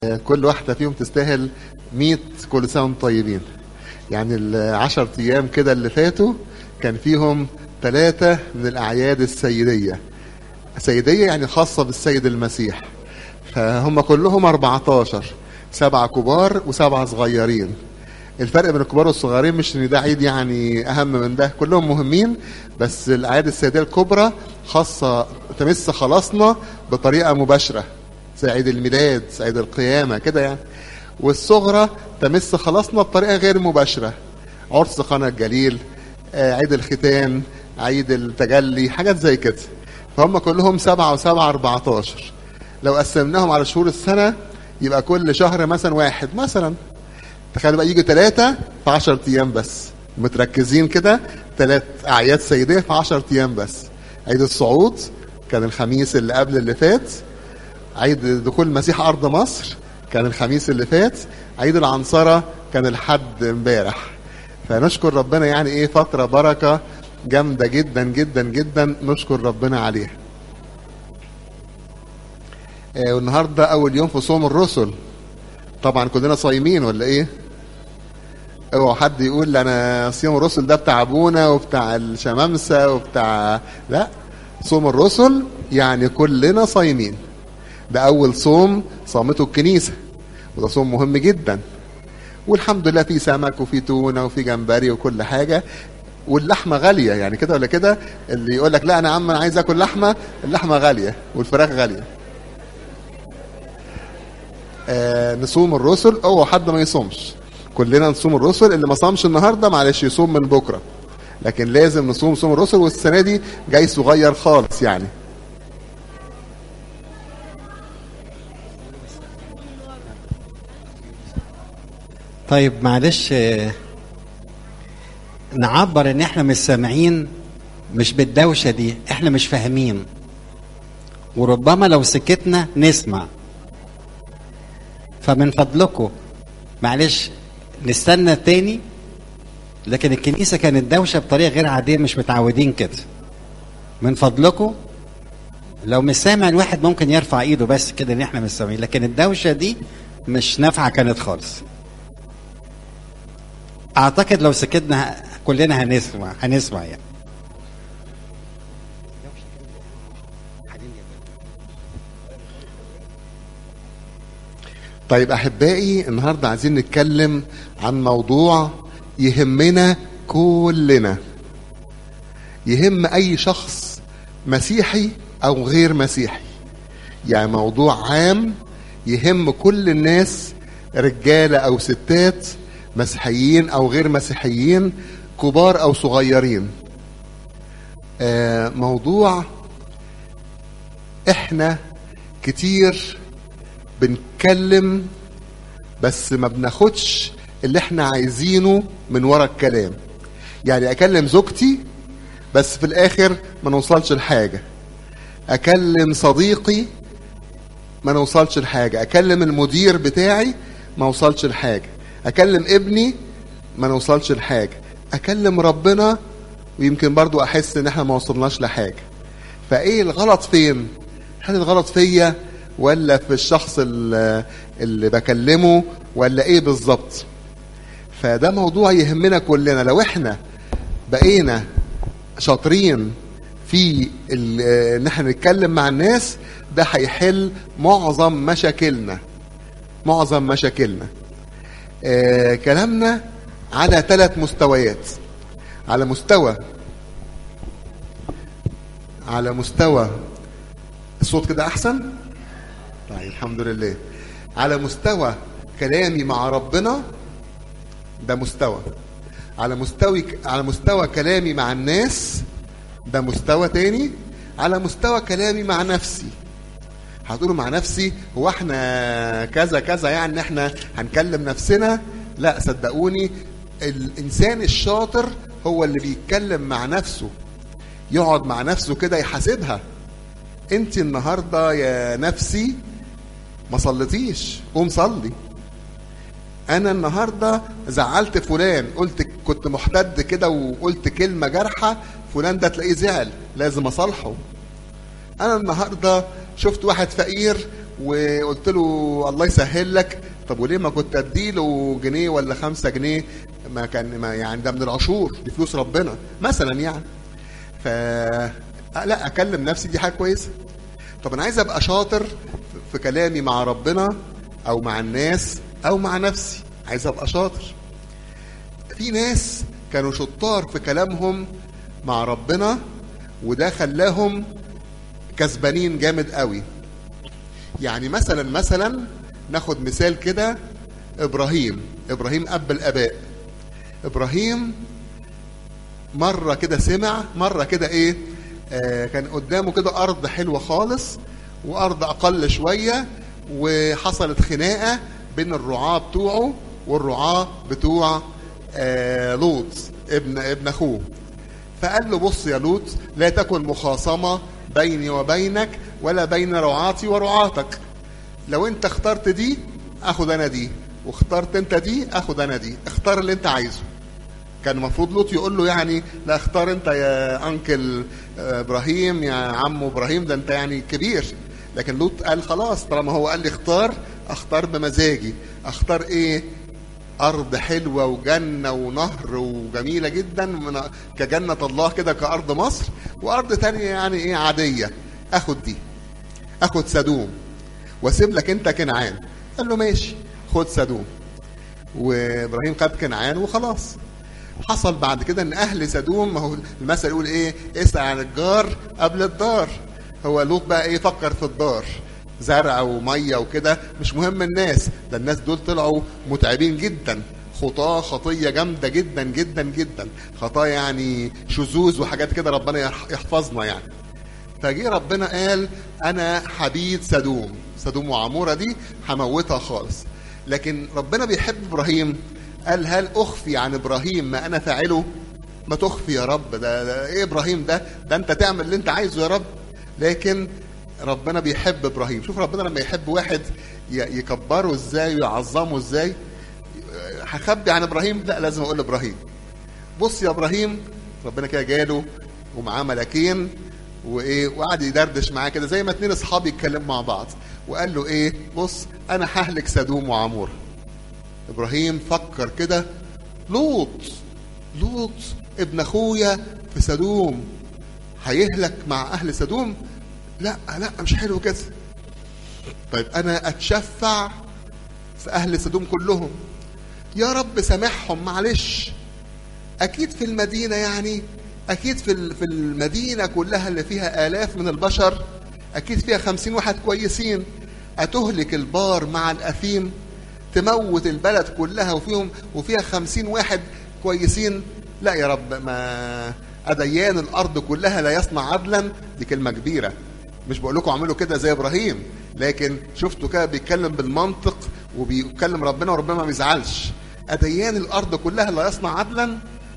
كل واحدة فيهم تستاهل 100 كل سنة وانتم طيبين يعني العشر أيام كده اللي فاتوا كان فيهم ثلاثة من الأعياد السيدية سيدية يعني خاصة بالسيد المسيح فهم كلهم 14 سبعة كبار وسبعة صغيرين الفرق بين الكبار والصغيرين مش ان ده عيد يعني اهم من ده كلهم مهمين بس الاعياد السيديه الكبرى خاصه تمس خلاصنا بطريقه مباشره زي عيد الميلاد زي عيد القيامه كده يعني والصغرى تمس خلاصنا بطريقه غير مباشره عرس قنا الجليل آه، عيد الختان عيد التجلي حاجات زي كده فهم كلهم سبعة وسبعة 14 لو قسمناهم على شهور السنة يبقى كل شهر مثلا واحد مثلا تخيل بقى يجي ثلاثة في 10 أيام بس متركزين كده ثلاث أعياد سيدية في 10 أيام بس عيد الصعود كان الخميس اللي قبل اللي فات عيد دخول المسيح أرض مصر كان الخميس اللي فات عيد العنصرة كان الحد امبارح فنشكر ربنا يعني ايه فترة بركة جامدة جدا جدا جدا نشكر ربنا عليها آه والنهاردة أول يوم في صوم الرسل طبعا كلنا صايمين ولا ايه اوعى حد يقول انا صيام الرسل ده بتاع ابونا وبتاع الشمامسه وبتاع لا صوم الرسل يعني كلنا صايمين ده اول صوم صامته الكنيسه وده صوم مهم جدا والحمد لله في سمك وفي تونه وفي جمبري وكل حاجه واللحمه غاليه يعني كده ولا كده اللي يقول لك لا انا يا عم انا عايز اكل لحمه اللحمه غاليه والفراخ غاليه آه نصوم الرسل او حد ما يصومش كلنا نصوم الرسل اللي ما صامش النهارده معلش يصوم من بكره لكن لازم نصوم صوم الرسل والسنه دي جاي صغير خالص يعني طيب معلش آه، نعبر ان احنا مش سامعين مش بالدوشه دي احنا مش فاهمين وربما لو سكتنا نسمع فمن فضلكم معلش نستنى تاني لكن الكنيسه كانت دوشه بطريقه غير عاديه مش متعودين كده من فضلكم لو مش سامع الواحد ممكن يرفع ايده بس كده ان احنا مش سامعين لكن الدوشه دي مش نافعه كانت خالص اعتقد لو سكتنا ه- كلنا هنسمع هنسمع يعني طيب احبائي النهارده عايزين نتكلم عن موضوع يهمنا كلنا يهم اي شخص مسيحي او غير مسيحي يعني موضوع عام يهم كل الناس رجاله او ستات مسيحيين او غير مسيحيين كبار او صغيرين آه، موضوع احنا كتير بنتكلم بس ما بناخدش اللي احنا عايزينه من ورا الكلام يعني اكلم زوجتي بس في الاخر ما نوصلش لحاجه اكلم صديقي ما نوصلش لحاجه اكلم المدير بتاعي ما اوصلش لحاجه اكلم ابني ما نوصلش لحاجه اكلم ربنا ويمكن برضو احس ان احنا ما وصلناش لحاجه فايه الغلط فين هل الغلط فيا ولا في الشخص اللي, اللي بكلمه ولا ايه بالظبط فده موضوع يهمنا كلنا لو احنا بقينا شاطرين في ال- ان احنا نتكلم مع الناس ده هيحل معظم مشاكلنا معظم مشاكلنا آه كلامنا على ثلاث مستويات على مستوى على مستوى الصوت كده احسن طيب الحمد لله على مستوى كلامي مع ربنا ده مستوى على مستوى على مستوى كلامي مع الناس ده مستوى تاني على مستوى كلامي مع نفسي هتقولوا مع نفسي هو احنا كذا كذا يعني احنا هنكلم نفسنا لا صدقوني الانسان الشاطر هو اللي بيتكلم مع نفسه يقعد مع نفسه كده يحاسبها انت النهارده يا نفسي ما صليتيش قوم صلي انا النهارده زعلت فلان قلت كنت محتد كده وقلت كلمه جارحه فلان ده تلاقيه زعل لازم اصالحه انا النهارده شفت واحد فقير وقلت له الله يسهل لك طب وليه ما كنت اديله جنيه ولا خمسة جنيه ما كان ما يعني ده من العشور دي فلوس ربنا مثلا يعني ف لا اكلم نفسي دي حاجه كويسه طب انا عايز ابقى شاطر في كلامي مع ربنا او مع الناس او مع نفسي عايز ابقى شاطر في ناس كانوا شطار في كلامهم مع ربنا وده خلاهم كسبانين جامد قوي يعني مثلا مثلا ناخد مثال كده ابراهيم ابراهيم اب الاباء ابراهيم مره كده سمع مره كده ايه آه كان قدامه كده ارض حلوه خالص وارض اقل شويه وحصلت خناقه بين الرعاه بتوعه والرعاه بتوع آه لوط ابن ابن اخوه فقال له بص يا لوط لا تكن مخاصمه بيني وبينك ولا بين رعاتي ورعاتك لو انت اخترت دي اخد انا دي واخترت انت دي اخد انا دي اختار اللي انت عايزه كان المفروض لوط يقول له يعني لا اختار انت يا انكل ابراهيم يا عم ابراهيم ده انت يعني كبير لكن لوط قال خلاص طالما هو قال لي اختار اختار بمزاجي اختار ايه ارض حلوه وجنه ونهر وجميله جدا من كجنه الله كده كارض مصر وارض تانية يعني ايه عاديه اخد دي اخد سدوم واسيب لك انت كنعان قال له ماشي خد سدوم وابراهيم خد كنعان وخلاص حصل بعد كده ان اهل سدوم ما هو المثل يقول ايه اسال عن الجار قبل الدار هو لوط بقى ايه فكر في الدار زرع وميه وكده مش مهم الناس ده الناس دول طلعوا متعبين جدا خطاه خطيه جامده جدا جدا جدا خطايا يعني شذوذ وحاجات كده ربنا يحفظنا يعني فجه ربنا قال انا حبيد سدوم سدوم وعموره دي هموتها خالص لكن ربنا بيحب ابراهيم قال هل اخفي عن ابراهيم ما انا فاعله ما تخفي يا رب ده, ده ايه ابراهيم ده ده انت تعمل اللي انت عايزه يا رب لكن ربنا بيحب ابراهيم شوف ربنا لما يحب واحد يكبره ازاي ويعظمه ازاي هخبي عن ابراهيم لا لازم اقول لابراهيم بص يا ابراهيم ربنا كده جاله ومعاه ملاكين وايه وقعد يدردش معاه كده زي ما اتنين اصحاب يتكلموا مع بعض وقال له ايه بص انا ههلك سدوم وعمور ابراهيم فكر كده لوط لوط ابن اخويا في سدوم هيهلك مع اهل سدوم لا لا مش حلو كده طيب انا اتشفع في اهل سدوم كلهم يا رب سامحهم معلش اكيد في المدينه يعني اكيد في في المدينه كلها اللي فيها الاف من البشر اكيد فيها خمسين واحد كويسين اتهلك البار مع الاثيم تموت البلد كلها وفيهم وفيها خمسين واحد كويسين لا يا رب ما أديان الأرض كلها لا يصنع عدلا دي كلمة كبيرة مش بقول لكم اعملوا كده زي إبراهيم لكن شفتوا كده بيتكلم بالمنطق وبيتكلم ربنا وربنا ما بيزعلش أديان الأرض كلها لا يصنع عدلا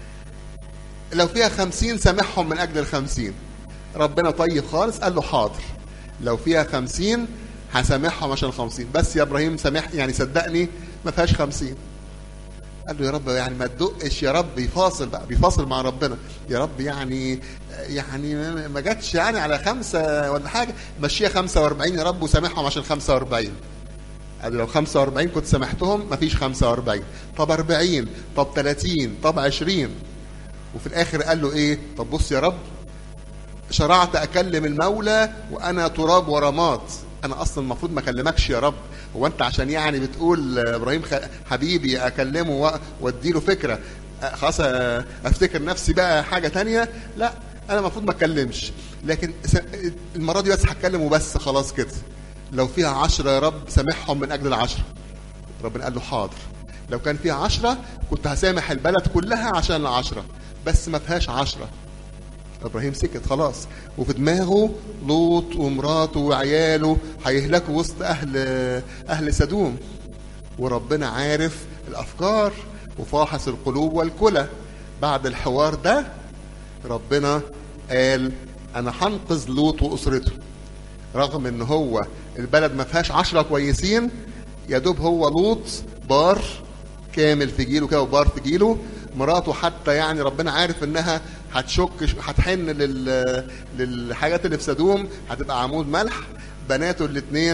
لو فيها خمسين سامحهم من أجل الخمسين ربنا طيب خالص قال له حاضر لو فيها خمسين هسامحهم عشان خمسين بس يا إبراهيم سامح يعني صدقني ما فيهاش خمسين قال له يا رب يعني ما تدقش يا رب يفاصل بقى بيفاصل مع ربنا يا رب يعني يعني ما جاتش يعني على خمسة ولا حاجة مشيها 45 يا رب وسامحهم عشان 45 قال له لو 45 كنت سامحتهم مفيش 45 طب 40 طب 30 طب 20 وفي الاخر قال له ايه طب بص يا رب شرعت اكلم المولى وانا تراب ورماد انا اصلا المفروض ما اكلمكش يا رب هو انت عشان يعني بتقول ابراهيم حبيبي اكلمه واديله فكره خلاص افتكر نفسي بقى حاجه تانية لا انا المفروض ما اتكلمش لكن المره دي بس هتكلم وبس خلاص كده لو فيها عشرة يا رب سامحهم من اجل العشرة ربنا قال له حاضر لو كان فيها عشرة كنت هسامح البلد كلها عشان العشرة بس ما فيهاش عشرة ابراهيم سكت خلاص وفي دماغه لوط ومراته وعياله هيهلكوا وسط اهل اهل سدوم وربنا عارف الافكار وفاحص القلوب والكلى بعد الحوار ده ربنا قال انا هنقذ لوط واسرته رغم ان هو البلد ما فيهاش عشرة كويسين يا دوب هو لوط بار كامل في جيله كده وبار في جيله مراته حتى يعني ربنا عارف انها هتشك هتحن لل... للحاجات اللي في سدوم هتبقى عمود ملح بناته الاثنين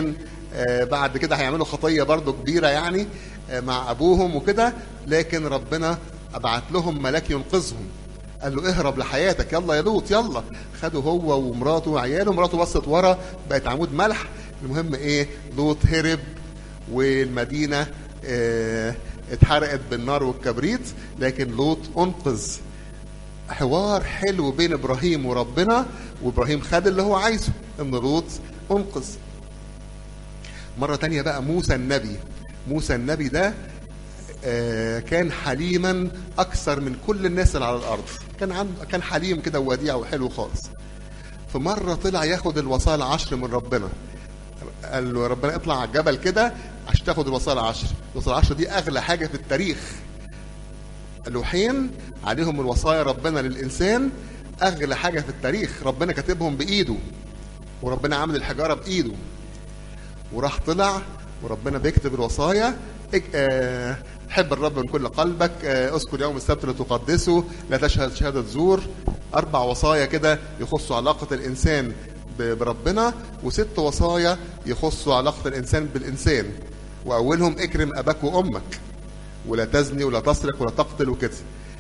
آه بعد كده هيعملوا خطيه برضو كبيره يعني آه مع ابوهم وكده لكن ربنا ابعت لهم ملاك ينقذهم قال له اهرب لحياتك يلا يا لوط يلا خدوا هو ومراته وعياله مراته بصت ورا بقت عمود ملح المهم ايه لوط هرب والمدينه اه اتحرقت بالنار والكبريت لكن لوط انقذ حوار حلو بين ابراهيم وربنا وابراهيم خد اللي هو عايزه ان لوط انقذ مره تانية بقى موسى النبي موسى النبي ده كان حليما اكثر من كل الناس اللي على الارض كان عنده كان حليم كده ووديع وحلو خالص فمره طلع ياخد الوصايا العشر من ربنا قال له ربنا اطلع على الجبل كده عشان تاخد الوصايا العشر الوصايا العشر دي اغلى حاجه في التاريخ لوحين عليهم الوصايا ربنا للانسان اغلى حاجه في التاريخ ربنا كاتبهم بايده وربنا عامل الحجاره بايده وراح طلع وربنا بيكتب الوصايا اه حب الرب من كل قلبك اه اذكر يوم السبت لتقدسه لا تشهد شهادة زور أربع وصايا كده يخصوا علاقة الإنسان بربنا وست وصايا يخصوا علاقة الإنسان بالإنسان وأولهم اكرم أباك وأمك ولا تزني ولا تسرق ولا تقتل وكده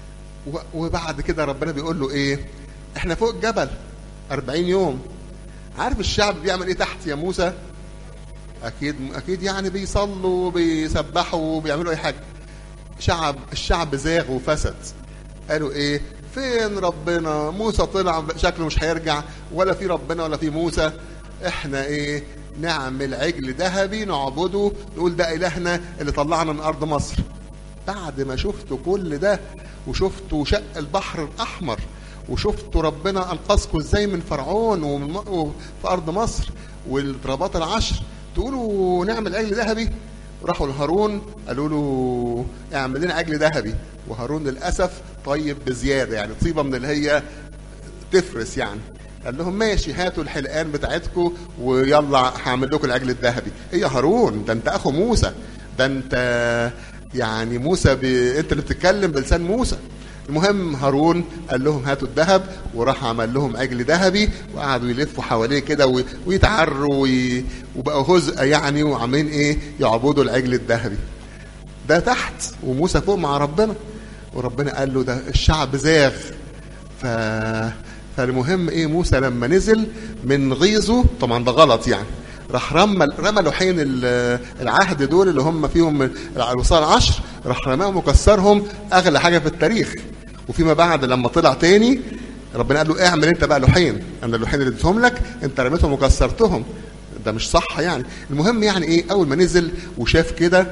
وبعد كده ربنا بيقول له إيه إحنا فوق الجبل أربعين يوم عارف الشعب بيعمل إيه تحت يا موسى اكيد اكيد يعني بيصلوا وبيسبحوا وبيعملوا اي حاجه شعب الشعب زاغ وفسد قالوا ايه فين ربنا موسى طلع شكله مش هيرجع ولا في ربنا ولا في موسى احنا ايه نعمل عجل ذهبي نعبده نقول ده الهنا اللي طلعنا من ارض مصر بعد ما شفتوا كل ده وشفتوا شق البحر الاحمر وشفتوا ربنا انقذكم ازاي من فرعون وفي ارض مصر والضربات العشر تقولوا نعمل عجل ذهبي راحوا لهارون قالوا له اعمل لنا عجل ذهبي وهارون للاسف طيب بزياده يعني طيبه من اللي هي تفرس يعني قال لهم ماشي هاتوا الحلقان بتاعتكم ويلا هعمل لكم العجل الذهبي ايه يا هارون ده انت اخو موسى ده انت يعني موسى ب... انت اللي بتتكلم بلسان موسى المهم هارون قال لهم هاتوا الذهب وراح عمل لهم عجل ذهبي وقعدوا يلفوا حواليه كده ويتعروا وي... وبقوا هزء يعني وعاملين ايه يعبدوا العجل الذهبي ده تحت وموسى فوق مع ربنا وربنا قال له ده الشعب زاغ ف فالمهم ايه موسى لما نزل من غيظه طبعا ده غلط يعني راح رمى رمى لوحين العهد دول اللي هم فيهم الوصايا العشر راح رماهم وكسرهم اغلى حاجه في التاريخ وفيما بعد لما طلع تاني ربنا قال له اعمل انت بقى لوحين انا اللوحين اللي اديتهم لك انت رميتهم وكسرتهم ده مش صح يعني المهم يعني ايه اول ما نزل وشاف كده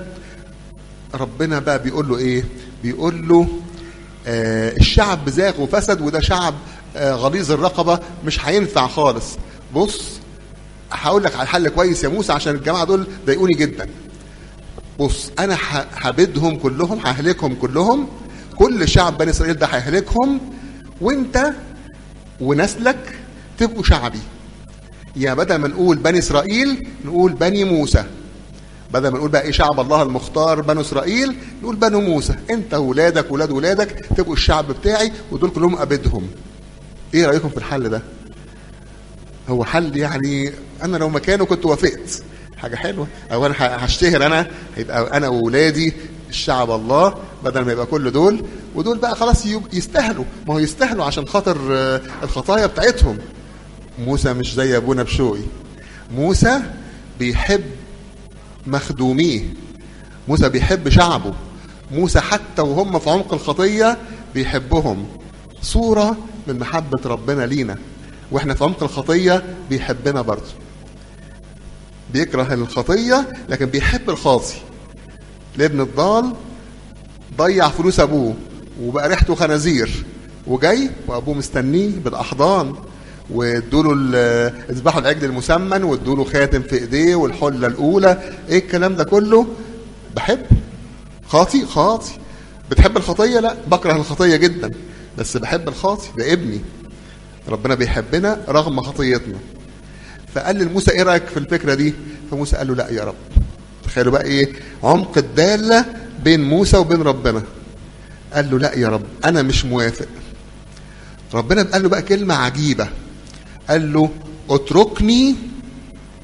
ربنا بقى بيقول له ايه بيقول له آه الشعب زاغ وفسد وده شعب آه غليظ الرقبه مش هينفع خالص بص هقول لك على الحل كويس يا موسى عشان الجماعه دول ضايقوني جدا بص انا هبدهم كلهم ههلكهم كلهم كل شعب بني اسرائيل ده هيهلكهم وانت ونسلك تبقوا شعبي يا بدل ما نقول بني اسرائيل نقول بني موسى بدل ما نقول بقى ايه شعب الله المختار بنو اسرائيل نقول بنو موسى انت وولادك ولاد ولادك تبقوا الشعب بتاعي ودول كلهم ابدهم ايه رايكم في الحل ده هو حل يعني انا لو مكانه كنت وافقت حاجه حلوه او انا هشتهر انا هيبقى انا واولادي الشعب الله بدل ما يبقى كل دول ودول بقى خلاص يستاهلوا ما هو يستاهلوا عشان خاطر الخطايا بتاعتهم موسى مش زي ابونا بشوي موسى بيحب مخدوميه موسى بيحب شعبه موسى حتى وهم في عمق الخطيه بيحبهم صوره من محبه ربنا لينا واحنا في عمق الخطيه بيحبنا برضه بيكره الخطيه لكن بيحب الخاطي الابن الضال ضيع فلوس ابوه وبقى ريحته خنازير وجاي وابوه مستنيه بالاحضان وادوا له اذبحوا العجل المسمن وادوا له خاتم في ايديه والحله الاولى ايه الكلام ده كله بحب خاطي خاطي بتحب الخطيه لا بكره الخطيه جدا بس بحب الخاطي ده ابني ربنا بيحبنا رغم خطيتنا فقال لموسى ايه رايك في الفكره دي فموسى قال له لا يا رب تخيلوا بقى ايه عمق الداله بين موسى وبين ربنا قال له لا يا رب انا مش موافق ربنا قال له بقى كلمه عجيبه قال له اتركني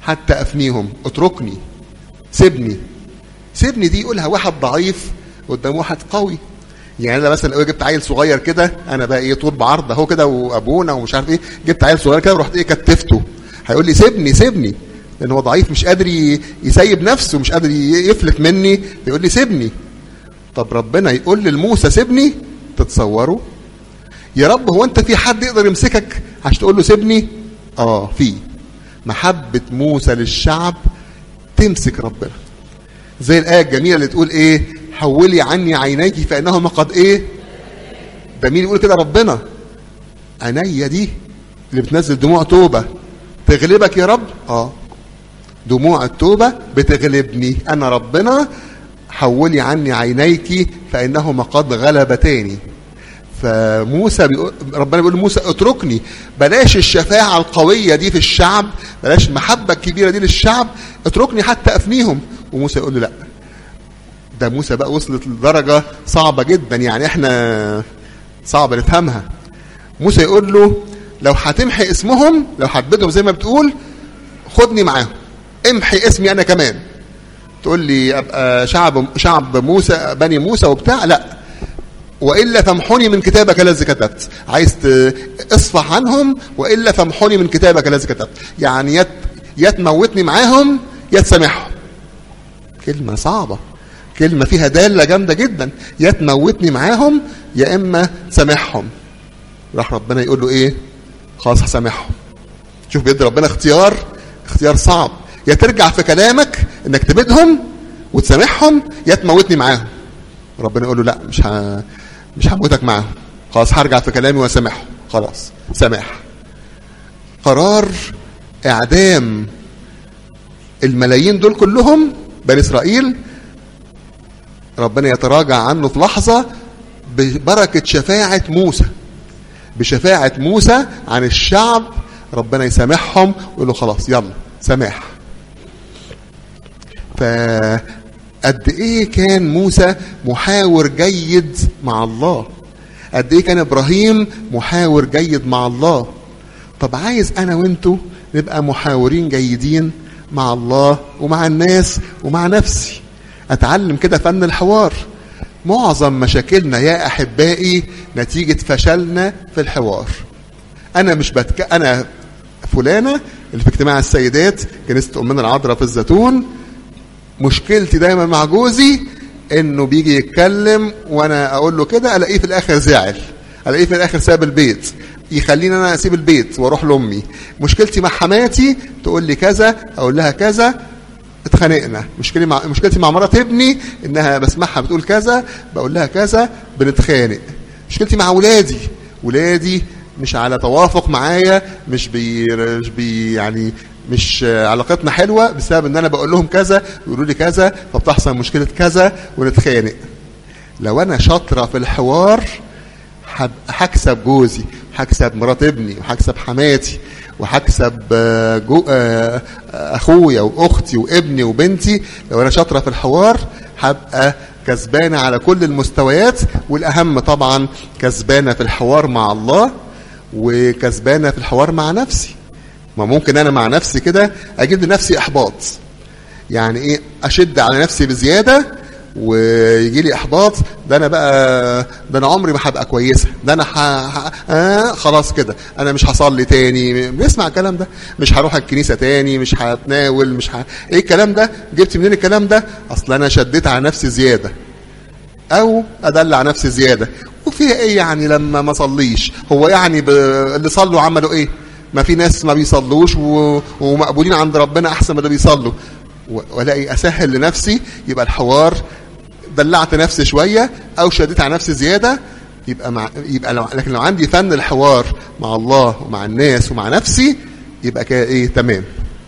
حتى افنيهم اتركني سيبني سيبني دي يقولها واحد ضعيف قدام واحد قوي يعني انا مثلا لو جبت عيل صغير كده انا بقى ايه طول بعرض اهو كده وابونا ومش عارف ايه جبت عيل صغير كده ورحت ايه كتفته هيقول لي سيبني سيبني لان هو ضعيف مش قادر ي- يسيب نفسه مش قادر ي- يفلت مني يقول لي سيبني طب ربنا يقول لموسى سيبني تتصوروا يا رب هو انت في حد يقدر يمسكك عشان تقول له سيبني اه في محبة موسى للشعب تمسك ربنا زي الآية الجميلة اللي تقول ايه حولي عني عينيك فإنهما قد ايه ده مين يقول كده ربنا عينيا دي اللي بتنزل دموع توبة تغلبك يا رب اه دموع التوبة بتغلبني أنا ربنا حولي عني عينيك فإنهما قد غلبتاني فموسى بيقول ربنا بيقول لموسى اتركني بلاش الشفاعة القوية دي في الشعب بلاش المحبة الكبيرة دي للشعب اتركني حتى أفنيهم وموسى يقول له لا ده موسى بقى وصلت لدرجة صعبة جدا يعني احنا صعب نفهمها موسى يقول له لو هتمحي اسمهم لو هتبدهم زي ما بتقول خدني معاهم امحي اسمي انا كمان تقول لي ابقى شعب شعب موسى بني موسى وبتاع لا والا فامحوني من كتابك الذي كتبت عايز ت- اصفح عنهم والا فامحوني من كتابك الذي كتبت يعني يا ت- يا تموتني معاهم يا تسامحهم كلمه صعبه كلمه فيها داله جامده جدا يا تموتني معاهم يا اما تسامحهم راح ربنا يقول له ايه خلاص هسامحهم شوف بيدي ربنا اختيار اختيار صعب يا ترجع في كلامك انك تبيدهم وتسامحهم يا تموتني معاهم ربنا يقول له لا مش ه... مش هموتك معاهم خلاص هرجع في كلامي واسامحهم خلاص سامح قرار اعدام الملايين دول كلهم بني اسرائيل ربنا يتراجع عنه في لحظه ببركه شفاعه موسى بشفاعه موسى عن الشعب ربنا يسامحهم ويقول له خلاص يلا سماح فقد ايه كان موسى محاور جيد مع الله قد ايه كان ابراهيم محاور جيد مع الله طب عايز انا وانتو نبقى محاورين جيدين مع الله ومع الناس ومع نفسي اتعلم كده فن الحوار معظم مشاكلنا يا احبائي نتيجه فشلنا في الحوار انا مش بتك... انا فلانه اللي في اجتماع السيدات كنيسه امنا العذراء في الزيتون مشكلتي دايما مع جوزي انه بيجي يتكلم وانا اقول له كده الاقيه في الاخر زعل الاقيه في الاخر ساب البيت يخليني انا اسيب البيت واروح لامي مشكلتي مع حماتي تقول لي كذا اقول لها كذا اتخانقنا مشكلتي مع مشكلتي مع مرات ابني انها بسمعها بتقول كذا بقول لها كذا بنتخانق مشكلتي مع ولادي ولادي مش على توافق معايا مش بي مش بي يعني مش علاقتنا حلوه بسبب ان انا بقول لهم كذا يقولوا لي كذا فبتحصل مشكله كذا ونتخانق لو انا شاطره في الحوار هب- هكسب جوزي هكسب مرات ابني وهكسب حماتي وهكسب آه، جو آه، آه، اخويا واختي وابني وبنتي لو انا شاطره في الحوار هبقى كسبانه على كل المستويات والاهم طبعا كسبانه في الحوار مع الله وكسبانه في الحوار مع نفسي ما ممكن انا مع نفسي كده اجيب لنفسي احباط يعني ايه اشد على نفسي بزياده ويجي لي احباط ده انا بقى ده انا عمري ما هبقى كويسه ده انا ح... ح... آه خلاص كده انا مش هصلي تاني بنسمع الكلام ده مش هروح الكنيسه تاني مش هتناول مش ه... ايه الكلام ده جبت منين الكلام ده اصل انا شديت على نفسي زياده او ادلع نفسي زياده وفيها ايه يعني لما ما صليش هو يعني ب... اللي صلوا عملوا ايه ما في ناس ما بيصلوش و... ومقبولين عند ربنا احسن ما ده بيصلوا و... والاقي اسهل لنفسي يبقى الحوار دلعت نفسي شويه او شديت على نفسي زياده يبقى مع يبقى لو... لكن لو عندي فن الحوار مع الله ومع الناس ومع نفسي يبقى كده ايه تمام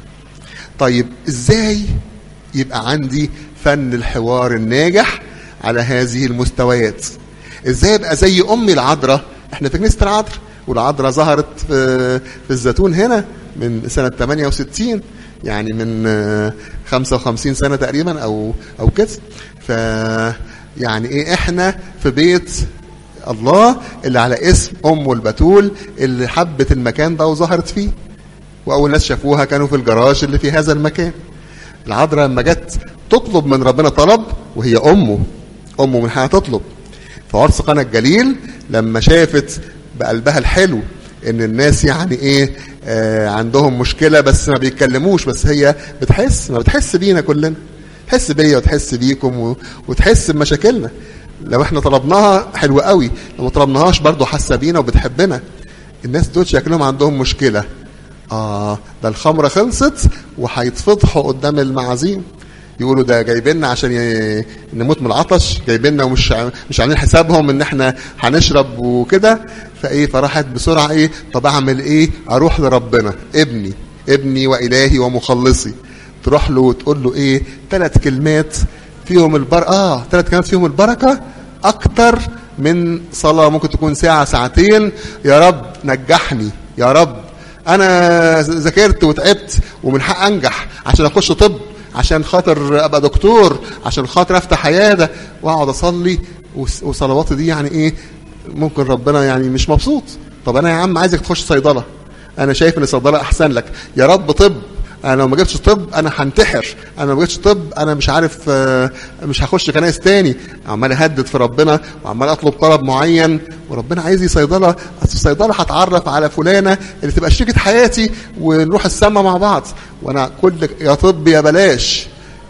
طيب ازاي يبقى عندي فن الحوار الناجح على هذه المستويات ازاي ابقى زي امي العذراء احنا في كنيسه العذراء والعذراء ظهرت في, في الزيتون هنا من سنه 68 يعني من آه، 55 سنه تقريبا او او كده ف يعني ايه احنا في بيت الله اللي على اسم ام البتول اللي حبت المكان ده وظهرت فيه واول ناس شافوها كانوا في الجراج اللي في هذا المكان العذراء لما جت تطلب من ربنا طلب وهي امه امه من حقها تطلب في عرس قنا الجليل لما شافت بقلبها الحلو ان الناس يعني ايه آه عندهم مشكله بس ما بيتكلموش بس هي بتحس ما بتحس بينا كلنا تحس بيا وتحس بيكم و... وتحس بمشاكلنا لو احنا طلبناها حلوه قوي لو ما طلبناهاش برضه حاسه بينا وبتحبنا الناس دول شكلهم عندهم مشكله اه ده الخمره خلصت وهيتفضحوا قدام المعازيم يقولوا ده جايبيننا عشان ي... نموت من العطش جايبيننا ومش مش عاملين حسابهم ان احنا هنشرب وكده فايه فراحت بسرعه ايه طب اعمل ايه اروح لربنا ابني ابني والهي ومخلصي تروح له وتقول له ايه ثلاث كلمات فيهم البر اه ثلاث كلمات فيهم البركه اكتر من صلاه ممكن تكون ساعه ساعتين يا رب نجحني يا رب انا ذاكرت وتعبت ومن حق انجح عشان اخش طب عشان خاطر ابقى دكتور عشان خاطر افتح عياده واقعد اصلي وصلواتي دي يعني ايه ممكن ربنا يعني مش مبسوط طب انا يا عم عايزك تخش صيدله انا شايف ان الصيدله احسن لك يا رب طب انا لو ما جبتش طب انا هنتحر انا لو ما جبتش طب انا مش عارف مش هخش كنايس تاني عمال اهدد في ربنا وعمال اطلب طلب معين وربنا عايز لي صيدله اصل الصيدله هتعرف على فلانه اللي تبقى شريكه حياتي ونروح السما مع بعض وانا كل يا طب يا بلاش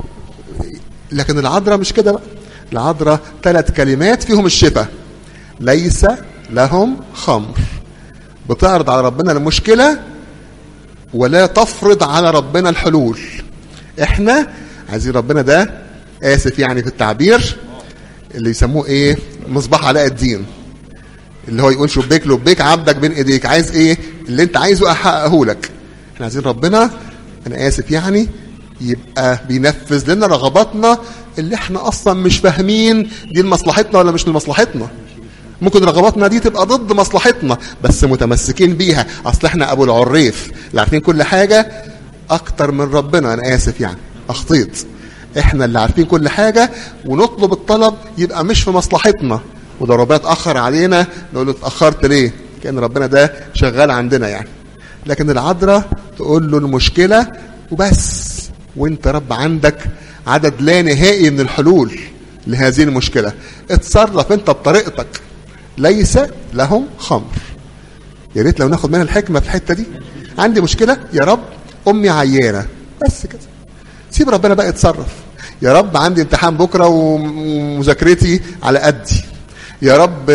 لكن العذراء مش كده بقى العذراء ثلاث كلمات فيهم الشفاء ليس لهم خمر بتعرض على ربنا المشكله ولا تفرض على ربنا الحلول احنا عايزين ربنا ده اسف يعني في التعبير اللي يسموه ايه مصباح علاء الدين اللي هو يقول شبيك لبيك عبدك بين ايديك عايز ايه اللي انت عايزه احققه لك احنا عايزين ربنا انا اسف يعني يبقى بينفذ لنا رغباتنا اللي احنا اصلا مش فاهمين دي لمصلحتنا ولا مش لمصلحتنا ممكن رغباتنا دي تبقى ضد مصلحتنا بس متمسكين بيها اصل احنا ابو العريف اللي عارفين كل حاجه اكتر من ربنا انا اسف يعني اخطيت احنا اللي عارفين كل حاجه ونطلب الطلب يبقى مش في مصلحتنا وده ربنا اتاخر علينا نقول له اتاخرت ليه كان ربنا ده شغال عندنا يعني لكن العذراء تقول له المشكله وبس وانت رب عندك عدد لا نهائي من الحلول لهذه المشكله اتصرف انت بطريقتك ليس لهم خمر يا ريت لو ناخد منها الحكمه في الحته دي عندي مشكله يا رب امي عيانه بس كده سيب ربنا بقى يتصرف يا رب عندي امتحان بكره ومذاكرتي على قدي يا رب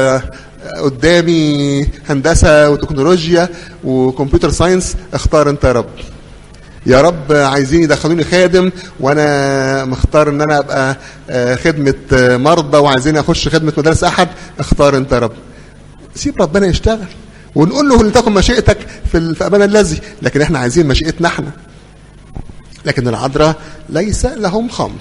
قدامي هندسه وتكنولوجيا وكمبيوتر ساينس اختار انت يا رب يا رب عايزين يدخلوني خادم وانا مختار ان انا ابقى خدمه مرضى وعايزين اخش خدمه مدارس احد اختار انت يا رب سيب ربنا يشتغل ونقول له لتكن مشيئتك في في ابانا الذي لكن احنا عايزين مشيئتنا احنا لكن العذراء ليس لهم خمر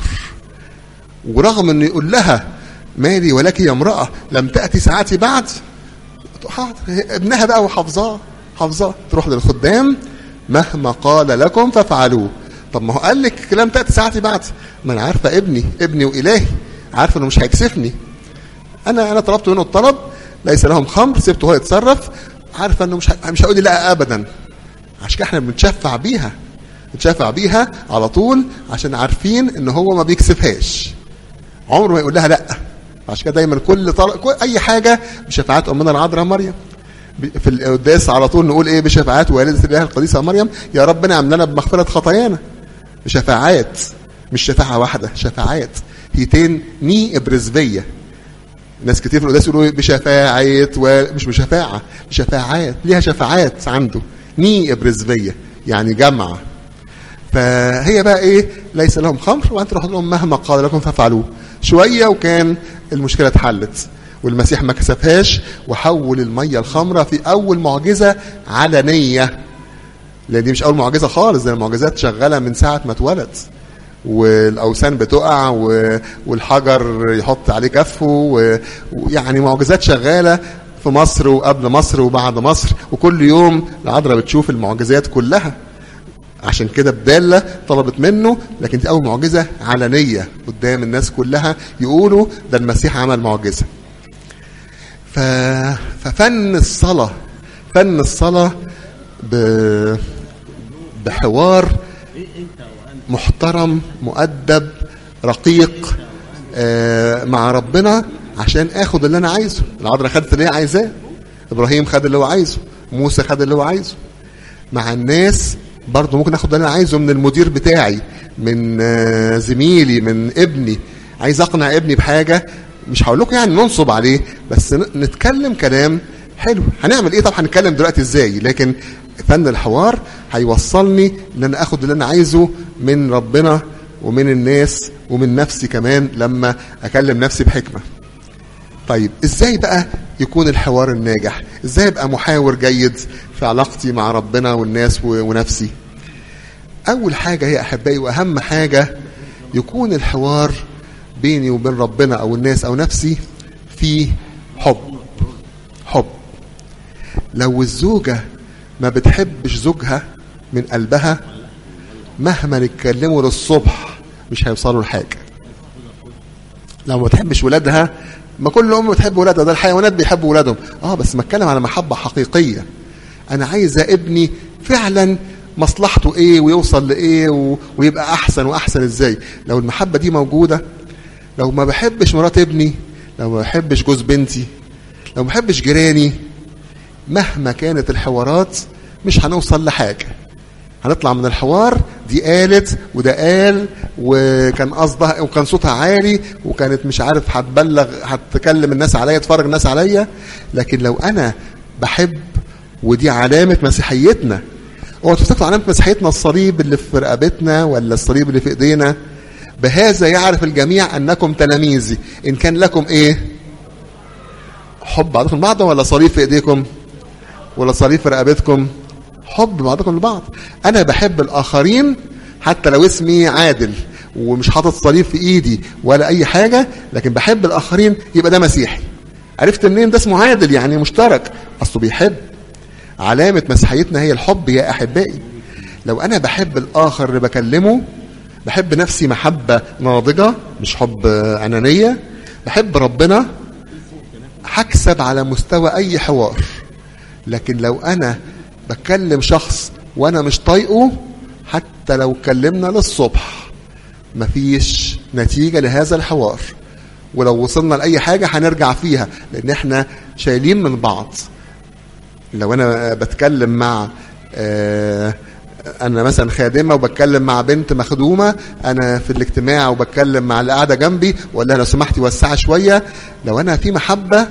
ورغم انه يقول لها مالي ولك يا امراه لم تاتي ساعتي بعد حاضر ابنها بقى وحافظاه حافظاه تروح للخدام مهما قال لكم فافعلوه طب ما هو قال لك لم تاتي ساعتي بعد ما انا عارفه ابني ابني والهي عارفه انه مش هيكسفني انا انا طلبت منه الطلب ليس لهم خمر سبته هو يتصرف عارفه انه مش مش هيقول لي لا ابدا عشان كده احنا بنتشفع بيها بنتشفع بيها على طول عشان عارفين ان هو ما بيكسفهاش عمره ما يقول لها لا عشان كده دايما كل, طل... كل اي حاجه بشفاعات امنا العذراء مريم في القداس على طول نقول ايه بشفاعات والدة الاله القديسه مريم يا رب نعم لنا بمغفره خطايانا بشفاعات مش شفاعه واحده شفاعات هيتين ني ابرزبيه ناس كتير في القداس يقولوا بشفاعة ومش بشفاعة بشفاعات ليها شفاعات عنده ني ابرزبية يعني جمع فهي بقى ايه ليس لهم خمر وانت تروح لهم مهما قال لكم فافعلوه شوية وكان المشكلة اتحلت والمسيح ما كسفهاش وحول المية الخمرة في أول معجزة علنية لأن دي مش أول معجزة خالص ده المعجزات شغالة من ساعة ما اتولد والاوثان بتقع والحجر يحط عليه كفه ويعني معجزات شغاله في مصر وقبل مصر وبعد مصر وكل يوم العذراء بتشوف المعجزات كلها عشان كده بدالة طلبت منه لكن دي أول معجزة علنية قدام الناس كلها يقولوا ده المسيح عمل معجزة ف... ففن الصلاة فن الصلاة ب... بحوار محترم مؤدب رقيق آه مع ربنا عشان اخد اللي انا عايزه العذراء خدت اللي هي عايزاه ابراهيم خد اللي هو عايزه موسى خد اللي هو عايزه مع الناس برضه ممكن اخد اللي انا عايزه من المدير بتاعي من آه زميلي من ابني عايز اقنع ابني بحاجه مش هقول لكم يعني ننصب عليه بس نتكلم كلام حلو هنعمل ايه طب هنتكلم دلوقتي ازاي لكن فن الحوار هيوصلني ان انا اخد اللي انا عايزه من ربنا ومن الناس ومن نفسي كمان لما اكلم نفسي بحكمه طيب ازاي بقى يكون الحوار الناجح ازاي ابقى محاور جيد في علاقتي مع ربنا والناس ونفسي اول حاجه هي احبائي واهم حاجه يكون الحوار بيني وبين ربنا او الناس او نفسي في حب حب لو الزوجه ما بتحبش زوجها من قلبها مهما نتكلموا للصبح مش هيوصلوا لحاجه لو ما تحبش ولادها ما كل ام بتحب ولادها ده الحيوانات بيحبوا ولادهم اه بس ما اتكلم على محبه حقيقيه انا عايزه ابني فعلا مصلحته ايه ويوصل لايه و... ويبقى احسن واحسن ازاي لو المحبه دي موجوده لو ما بحبش مرات ابني لو ما بحبش جوز بنتي لو ما بحبش جيراني مهما كانت الحوارات مش هنوصل لحاجه هنطلع من الحوار دي قالت وده قال وكان قصدها وكان صوتها عالي وكانت مش عارف هتبلغ هتكلم الناس عليا تفرج الناس عليا لكن لو انا بحب ودي علامه مسيحيتنا هو تفتكروا علامه مسيحيتنا الصليب اللي في رقبتنا ولا الصليب اللي في ايدينا بهذا يعرف الجميع انكم تلاميذي ان كان لكم ايه حب بعضكم بعض ولا صليب في ايديكم ولا صليب في رقبتكم حب بعضكم لبعض انا بحب الاخرين حتى لو اسمي عادل ومش حاطط صليب في ايدي ولا اي حاجه لكن بحب الاخرين يبقى ده مسيحي عرفت منين ده اسمه عادل يعني مشترك اصله بيحب علامه مسيحيتنا هي الحب يا احبائي لو انا بحب الاخر اللي بكلمه بحب نفسي محبه ناضجه مش حب انانيه بحب ربنا هكسب على مستوى اي حوار لكن لو انا بكلم شخص وانا مش طايقه حتى لو اتكلمنا للصبح مفيش نتيجه لهذا الحوار ولو وصلنا لاي حاجه هنرجع فيها لان احنا شايلين من بعض لو انا بتكلم مع آه انا مثلا خادمه وبتكلم مع بنت مخدومه انا في الاجتماع وبتكلم مع اللي قاعده جنبي ولا لو سمحتي وسعي شويه لو انا في محبه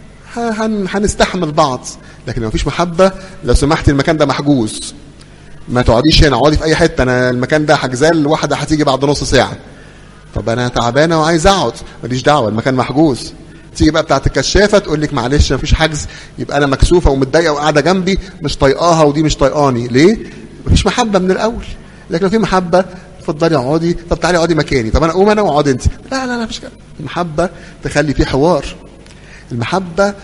هنستحمل بعض لكن لو مفيش محبه لو سمحتي المكان ده محجوز ما تقعديش هنا اقعدي في اي حته انا المكان ده حجزال واحده هتيجي بعد نص ساعه طب انا تعبانه وعايز اقعد ماليش دعوه المكان محجوز تيجي بقى بتاعت الكشافه تقول لك معلش مفيش حجز يبقى انا مكسوفه ومتضايقه وقاعده جنبي مش طايقاها ودي مش طايقاني ليه؟ مفيش محبه من الاول لكن لو في محبه اتفضلي اقعدي طب تعالي اقعدي مكاني طب انا اقوم انا واقعد انت لا لا لا مفيش كده المحبه تخلي في حوار المحبه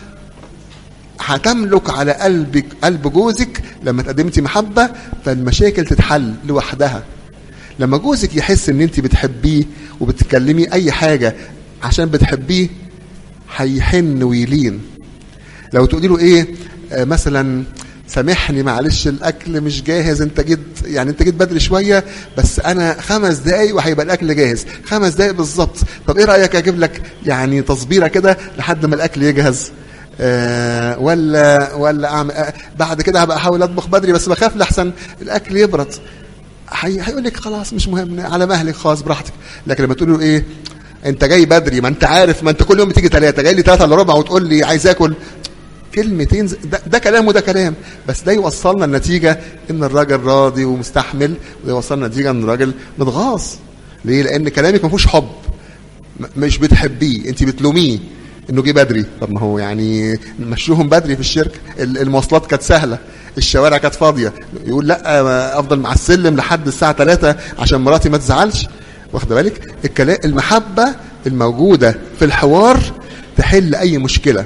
هتملك على قلبك قلب جوزك لما تقدمتي محبه فالمشاكل تتحل لوحدها لما جوزك يحس ان انت بتحبيه وبتتكلمي اي حاجه عشان بتحبيه هيحن ويلين لو تقولي له ايه آه مثلا سامحني معلش الاكل مش جاهز انت جيت يعني انت جيت بدري شويه بس انا خمس دقايق وهيبقى الاكل جاهز خمس دقايق بالظبط طب ايه رايك اجيب لك يعني تصبيره كده لحد ما الاكل يجهز آه ولا ولا اعمل آه بعد كده هبقى احاول اطبخ بدري بس بخاف لحسن الاكل يبرد هيقول لك خلاص مش مهم على مهلك خلاص براحتك لكن لما تقول له ايه انت جاي بدري ما انت عارف ما انت كل يوم بتيجي ثلاثه جاي لي ثلاثه الا ربع وتقول لي عايز اكل كلمتين ده, ده كلام وده كلام بس ده يوصلنا النتيجه ان الراجل راضي ومستحمل وده يوصلنا النتيجه ان الراجل متغاظ ليه؟ لان كلامك ما فيهوش حب مش بتحبيه انت بتلوميه انه جه بدري طب ما هو يعني مشوهم بدري في الشركه المواصلات كانت سهله الشوارع كانت فاضيه يقول لا افضل مع السلم لحد الساعه 3 عشان مراتي ما تزعلش واخد بالك الكلام المحبه الموجوده في الحوار تحل اي مشكله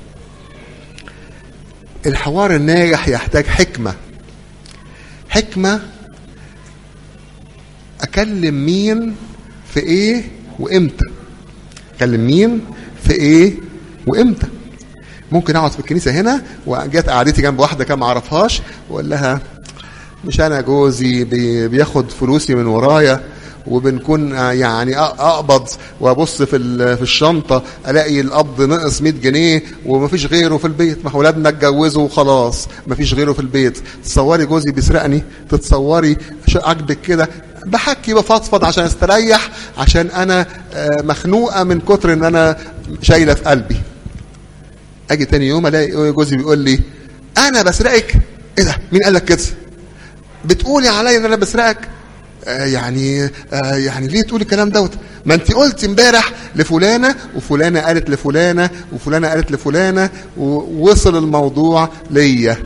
الحوار الناجح يحتاج حكمه حكمه اكلم مين في ايه وامتى اكلم مين في ايه وامتى ممكن اقعد في الكنيسه هنا وجت قعدتي جنب واحده كان ما اعرفهاش واقول لها مش انا جوزي بي- بياخد فلوسي من ورايا وبنكون آه، يعني أ- اقبض وابص في ال- في الشنطه الاقي القبض نقص 100 جنيه ومفيش غيره في البيت ما اولادنا اتجوزوا وخلاص مفيش غيره في البيت تصوري جوزي بيسرقني تتصوري شو عاجبك كده بحكي بفضفض عشان استريح عشان انا آه، مخنوقه من كتر ان انا شايله في قلبي اجي تاني يوم الاقي جوزي بيقول لي انا بسرقك ايه ده مين قال لك كده بتقولي عليا ان انا بسرقك آه يعني آه يعني ليه تقولي الكلام دوت ما انت قلت امبارح لفلانه وفلانه قالت لفلانه وفلانه قالت لفلانه ووصل الموضوع ليا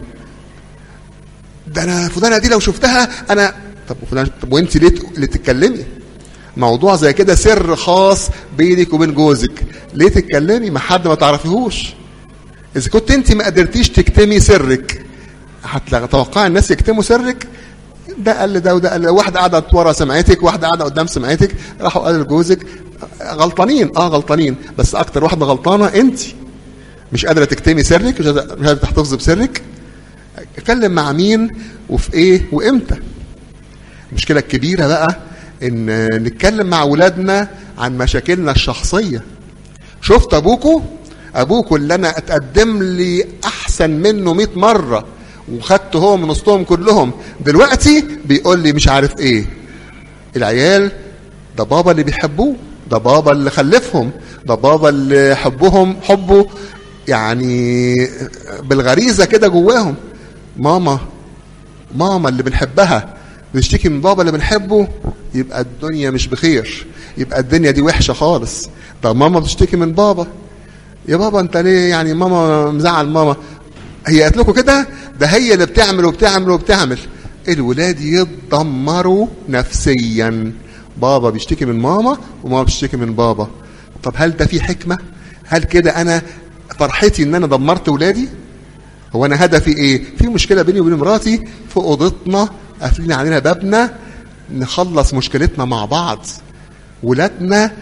ده انا فلانه دي لو شفتها انا طب وفلانه طب وانت ليه تق- اللي تتكلمي موضوع زي كده سر خاص بينك وبين جوزك ليه تتكلمي مع حد ما تعرفيهوش اذا كنت انت ما قدرتيش تكتمي سرك هتتوقع الناس يكتموا سرك ده قال ده وده قال واحده قاعده ورا سمعتك واحده قاعده قدام سمعتك راحوا قالوا لجوزك غلطانين اه غلطانين بس اكتر واحده غلطانه انت مش قادره تكتمي سرك مش قادره مش قادرة تحتفظي بسرك اتكلم مع مين وفي ايه وامتى المشكله الكبيره بقى ان نتكلم مع اولادنا عن مشاكلنا الشخصيه شفت ابوكو ابوكو اللي انا اتقدم لي احسن منه 100 مره وخدته هو من وسطهم كلهم دلوقتي بيقول لي مش عارف ايه العيال ده بابا اللي بيحبوه ده بابا اللي خلفهم ده بابا اللي حبهم حبه يعني بالغريزه كده جواهم ماما ماما اللي بنحبها بنشتكي من بابا اللي بنحبه يبقى الدنيا مش بخير يبقى الدنيا دي وحشه خالص ده ماما بتشتكي من بابا يا بابا انت ليه يعني ماما مزعل ماما هي قالت لكم كده ده هي اللي بتعمل وبتعمل وبتعمل الولاد يتدمروا نفسيا بابا بيشتكي من ماما وماما بتشتكي من بابا طب هل ده في حكمه هل كده انا فرحتي ان انا دمرت ولادي هو انا هدفي ايه في مشكله بيني وبين مراتي في اوضتنا قافلين علينا بابنا نخلص مشكلتنا مع بعض ولادنا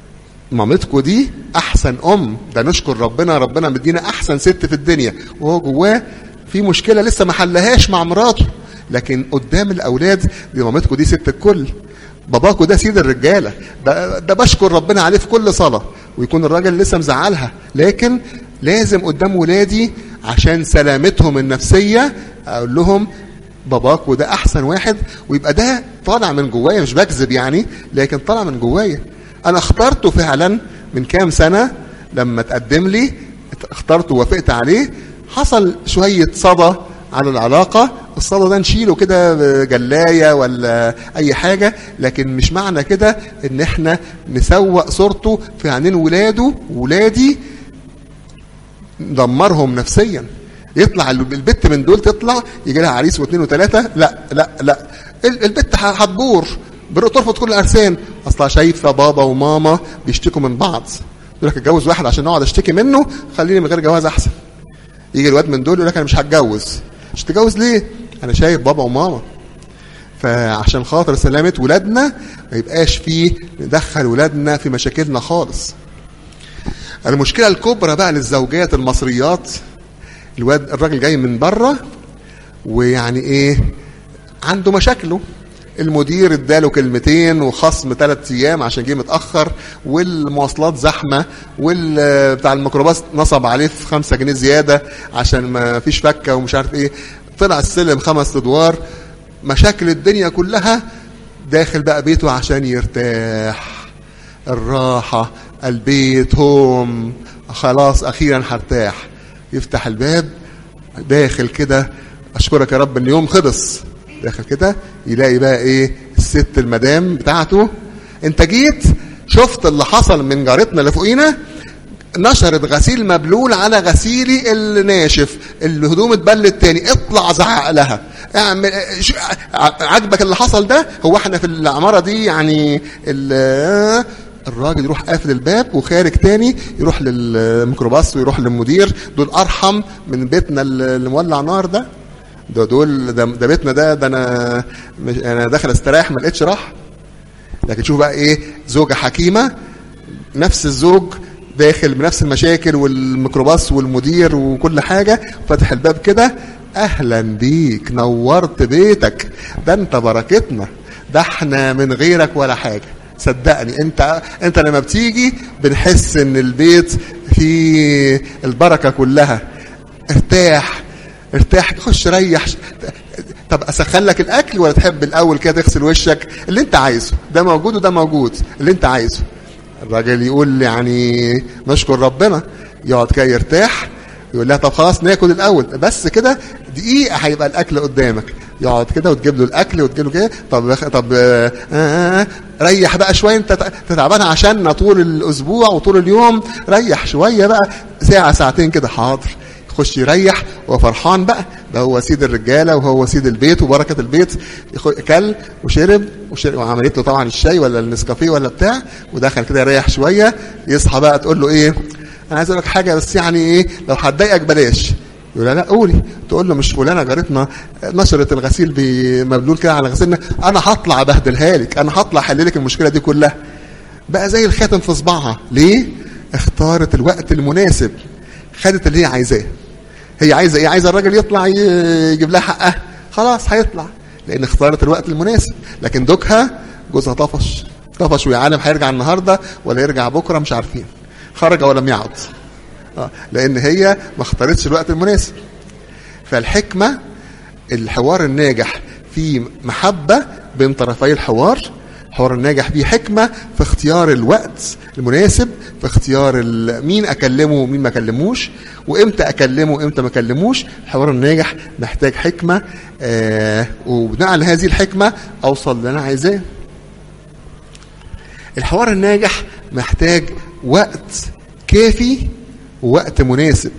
مامتكو دي احسن ام ده نشكر ربنا ربنا مدينا احسن ست في الدنيا وهو جواه في مشكله لسه ما حلهاش مع مراته لكن قدام الاولاد دي مامتكو دي ست الكل باباكو ده سيد الرجاله ده, ده بشكر ربنا عليه في كل صلاه ويكون الراجل لسه مزعلها لكن لازم قدام ولادي عشان سلامتهم النفسيه اقول لهم باباكو ده احسن واحد ويبقى ده طالع من جوايا مش بكذب يعني لكن طالع من جوايا انا اخترته فعلا من كام سنه لما تقدم لي اخترته ووافقت عليه حصل شويه صدى على العلاقة الصدى ده نشيله كده جلاية ولا أي حاجة لكن مش معنى كده إن إحنا نسوق صورته في عينين ولاده ولادي ندمرهم نفسيا يطلع البت من دول تطلع يجي لها عريس واثنين وثلاثة لا لا لا البت هتبور ترفض كل الارسان اصلا شايفه بابا وماما بيشتكوا من بعض يقول لك اتجوز واحد عشان اقعد اشتكي منه خليني من غير جواز احسن يجي الواد من دول يقول لك انا مش هتجوز مش تتجوز ليه انا شايف بابا وماما فعشان خاطر سلامه ولادنا ما يبقاش فيه ندخل ولادنا في مشاكلنا خالص المشكله الكبرى بقى للزوجات المصريات الواد الراجل جاي من بره ويعني ايه عنده مشاكله المدير اداله كلمتين وخصم ثلاث ايام عشان جه متاخر والمواصلات زحمه بتاع الميكروباص نصب عليه في خمسة جنيه زياده عشان ما فيش فكه ومش عارف ايه طلع السلم خمس ادوار مشاكل الدنيا كلها داخل بقى بيته عشان يرتاح الراحه البيت هوم خلاص اخيرا هرتاح يفتح الباب داخل كده اشكرك يا رب ان اليوم خلص داخل كده يلاقي بقى ايه الست المدام بتاعته انت جيت شفت اللي حصل من جارتنا اللي فوقينا نشرت غسيل مبلول على غسيلي الناشف الهدوم اتبلت تاني اطلع زعق لها اعمل عجبك اللي حصل ده هو احنا في العماره دي يعني الراجل يروح قافل الباب وخارج تاني يروح للميكروباص ويروح للمدير دول ارحم من بيتنا اللي مولع نار ده ده دول ده, ده بيتنا ده ده انا مش انا داخل استريح ما لقيتش راحه لكن شوف بقى ايه زوجه حكيمه نفس الزوج داخل بنفس المشاكل والميكروباص والمدير وكل حاجه فاتح الباب كده اهلا بيك نورت بيتك ده انت بركتنا ده احنا من غيرك ولا حاجه صدقني انت انت لما بتيجي بنحس ان البيت فيه البركه كلها ارتاح ارتاح خش ريح طب اسخن لك الاكل ولا تحب الاول كده تغسل وشك اللي انت عايزه ده موجود وده موجود اللي انت عايزه الراجل يقول يعني نشكر ربنا يقعد كده يرتاح يقول لها طب خلاص ناكل الاول بس كده دقيقه هيبقى الاكل قدامك يقعد كده وتجيب له الاكل وتجيب له كده طب طب آه آه ريح بقى شويه انت تعبان عشاننا طول الاسبوع وطول اليوم ريح شويه بقى ساعه ساعتين كده حاضر يخش يريح وهو فرحان بقى ده هو سيد الرجاله وهو سيد البيت وبركه البيت كل وشرب وشرب وعملت له طبعا الشاي ولا النسكافيه ولا بتاع ودخل كده يريح شويه يصحى بقى تقول له ايه انا عايز اقول لك حاجه بس يعني ايه لو هتضايقك بلاش يقول لا قولي تقول له مش فلانه جارتنا نشرت الغسيل بمبلول كده على غسيلنا انا هطلع ابهدلها لك انا هطلع احل لك المشكله دي كلها بقى زي الخاتم في صباعها ليه اختارت الوقت المناسب خدت اللي هي عايزاه هي عايزه ايه عايزه الراجل يطلع يجيب لها حقها خلاص هيطلع لان اختارت الوقت المناسب لكن دوكها جوزها طفش طفش ويا عالم هيرجع النهارده ولا يرجع بكره مش عارفين خرج ولم يعد آه. لان هي ما اختارتش الوقت المناسب فالحكمه الحوار الناجح في محبه بين طرفي الحوار الحوار الناجح فيه حكمه في اختيار الوقت المناسب في اختيار مين اكلمه ومين ما اكلموش وامتى اكلمه وامتى ما اكلموش الحوار الناجح محتاج حكمه آه وبناء على هذه الحكمه اوصل اللي انا عايزاه الحوار الناجح محتاج وقت كافي ووقت مناسب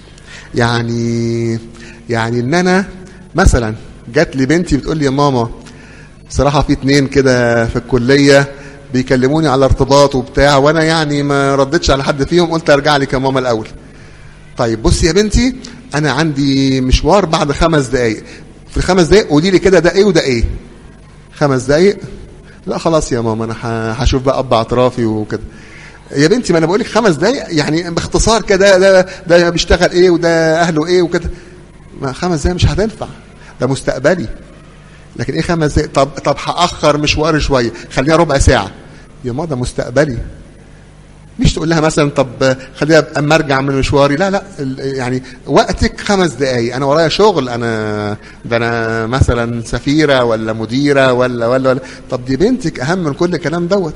يعني يعني ان انا مثلا جات لي بنتي بتقول لي يا ماما صراحة في اتنين كده في الكلية بيكلموني على ارتباط وبتاع وانا يعني ما ردتش على حد فيهم قلت ارجع لك يا ماما الاول طيب بصي يا بنتي انا عندي مشوار بعد خمس دقايق في الخمس دقايق قولي لي كده ده ايه وده ايه خمس دقايق لا خلاص يا ماما انا هشوف بقى اب اعترافي وكده يا بنتي ما انا بقول لك خمس دقايق يعني باختصار كده ده ده بيشتغل ايه وده اهله ايه وكده ما خمس دقايق مش هتنفع ده مستقبلي لكن ايه خمس دقايق طب طب هاخر مشواري شويه خليها ربع ساعه يا ما ده مستقبلي مش تقول لها مثلا طب خليها اما ارجع من مشواري لا لا يعني وقتك خمس دقايق انا ورايا شغل انا ده انا مثلا سفيره ولا مديره ولا ولا ولا طب دي بنتك اهم من كل الكلام دوت